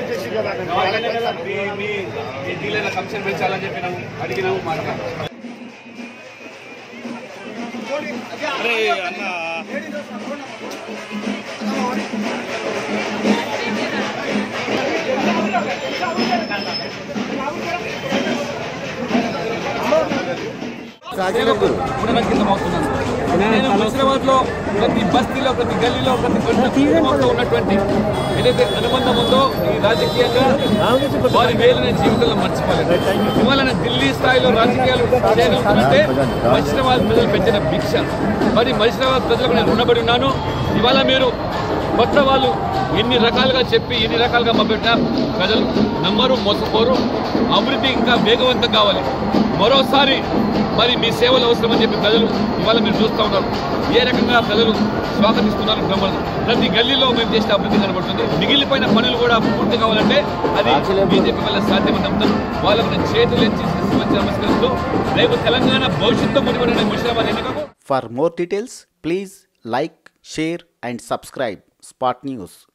దయచేసి కదా అలానే కదా మీ మీ మీ డీలర్ల కమిషన్ పెంచాలని చెప్పినాము అడిగినాము మాట్లాడాము అరే అన్న ఉండడం కింద అవుతున్నాను నేను హైదరాబాద్ లో ప్రతి బస్తీలో ప్రతి గల్లీలో ప్రతి కుటుంబంలో ఉన్నటువంటి ఏదైతే అనుబంధం ఉందో ఈ రాజకీయంగా వారి వేలు నేను జీవితంలో మర్చిపోలేదు ఇవాళ నేను ఢిల్లీ స్థాయిలో రాజకీయాలు చేయగలుగుతుంటే మహిళాబాద్ ప్రజలు పెంచిన భిక్ష మరి మహిళాబాద్ ప్రజలకు నేను రుణపడి ఉన్నాను ఇవాళ మీరు కొత్త వాళ్ళు ఎన్ని రకాలుగా చెప్పి ఎన్ని రకాలుగా మభ్యపెట్టినా ప్రజలు నమ్మరు మోసపోరు అభివృద్ధి ఇంకా వేగవంతం కావాలి మరోసారి మరి మీ సేవలు అవసరమని చెప్పి ప్రజలు ఇవాళ మీరు చూస్తూ ఉన్నారు ఏ రకంగా ప్రజలు స్వాగతిస్తున్నారు బ్రహ్మను ప్రతి గల్లీలో మేము చేసిన అభివృద్ధి కనబడుతుంది మిగిలిపోయిన పనులు కూడా పూర్తి కావాలంటే అది బీజేపీ వల్ల సాధ్యమని నమ్ముతారు వాళ్ళకు నేను చేతులు ఎత్తి మంచి నమస్కరిస్తూ రేపు తెలంగాణ భవిష్యత్తు ముడిపడిన ముషిరాబాద్ ఎన్నికకు For more details, please like, share, and subscribe Spot News.